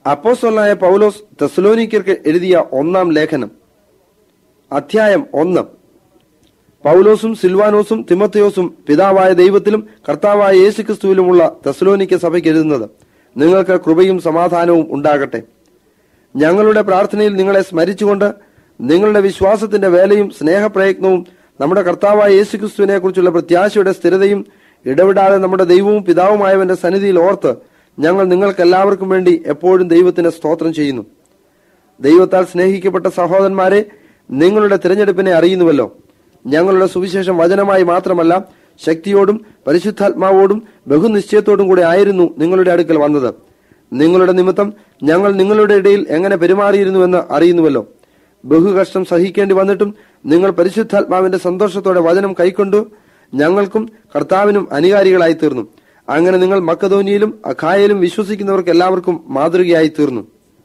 അപ്പോസ്തലനായ പൗലോസ് തെസലോനിക്കർക്ക് എഴുതിയ ഒന്നാം ലേഖനം അധ്യായം ഒന്ന് പൗലോസും സിൽവാനോസും തിമത്തയോസും പിതാവായ ദൈവത്തിലും കർത്താവായ യേശുക്രിസ്തുവിലുമുള്ള തെസലോനിക്ക സഭയ്ക്ക് എഴുതുന്നത് നിങ്ങൾക്ക് കൃപയും സമാധാനവും ഉണ്ടാകട്ടെ ഞങ്ങളുടെ പ്രാർത്ഥനയിൽ നിങ്ങളെ സ്മരിച്ചുകൊണ്ട് നിങ്ങളുടെ വിശ്വാസത്തിന്റെ വേലയും സ്നേഹപ്രയത്നവും നമ്മുടെ കർത്താവായ യേശുക്രിസ്തുവിനെ കുറിച്ചുള്ള പ്രത്യാശയുടെ സ്ഥിരതയും ഇടവിടാതെ നമ്മുടെ ദൈവവും പിതാവുമായവന്റെ സന്നിധിയിൽ ഓർത്ത് ഞങ്ങൾ നിങ്ങൾക്കെല്ലാവർക്കും വേണ്ടി എപ്പോഴും ദൈവത്തിന് സ്തോത്രം ചെയ്യുന്നു ദൈവത്താൽ സ്നേഹിക്കപ്പെട്ട സഹോദരന്മാരെ നിങ്ങളുടെ തിരഞ്ഞെടുപ്പിനെ അറിയുന്നുവല്ലോ ഞങ്ങളുടെ സുവിശേഷം വചനമായി മാത്രമല്ല ശക്തിയോടും പരിശുദ്ധാത്മാവോടും ബഹുനിശ്ചയത്തോടും കൂടെ ആയിരുന്നു നിങ്ങളുടെ അടുക്കൽ വന്നത് നിങ്ങളുടെ നിമിത്തം ഞങ്ങൾ നിങ്ങളുടെ ഇടയിൽ എങ്ങനെ പെരുമാറിയിരുന്നുവെന്ന് അറിയുന്നുവല്ലോ ബഹുകഷ്ടം സഹിക്കേണ്ടി വന്നിട്ടും നിങ്ങൾ പരിശുദ്ധാത്മാവിന്റെ സന്തോഷത്തോടെ വചനം കൈക്കൊണ്ടു ഞങ്ങൾക്കും കർത്താവിനും അനുകാരികളായി തീർന്നു അങ്ങനെ നിങ്ങൾ മക്കധോനിയിലും അഖായയിലും വിശ്വസിക്കുന്നവർക്ക് എല്ലാവർക്കും മാതൃകയായി തീർന്നു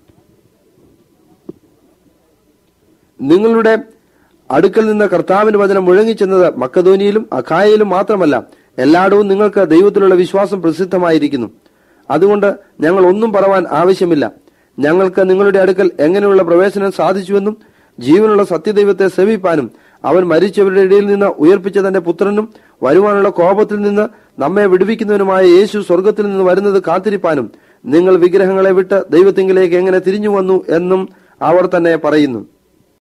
നിങ്ങളുടെ അടുക്കൽ നിന്ന് കർത്താവിന്റെ വചനം മുഴങ്ങിച്ചെന്നത് മക്കധോനിയിലും അഖായയിലും മാത്രമല്ല എല്ലായിടവും നിങ്ങൾക്ക് ദൈവത്തിലുള്ള വിശ്വാസം പ്രസിദ്ധമായിരിക്കുന്നു അതുകൊണ്ട് ഞങ്ങൾ ഒന്നും പറവാൻ ആവശ്യമില്ല ഞങ്ങൾക്ക് നിങ്ങളുടെ അടുക്കൽ എങ്ങനെയുള്ള പ്രവേശനം സാധിച്ചുവെന്നും ജീവനുള്ള സത്യദൈവത്തെ സേവിപ്പാനും അവൻ മരിച്ചവരുടെ ഇടയിൽ നിന്ന് ഉയർപ്പിച്ച തന്റെ പുത്രനും വരുവാനുള്ള കോപത്തിൽ നിന്ന് നമ്മെ വിടുവിക്കുന്നവനുമായ യേശു സ്വർഗത്തിൽ നിന്ന് വരുന്നത് കാത്തിരിപ്പാനും നിങ്ങൾ വിഗ്രഹങ്ങളെ വിട്ട് ദൈവത്തിങ്കിലേക്ക് എങ്ങനെ തിരിഞ്ഞു വന്നു എന്നും അവർ തന്നെ പറയുന്നു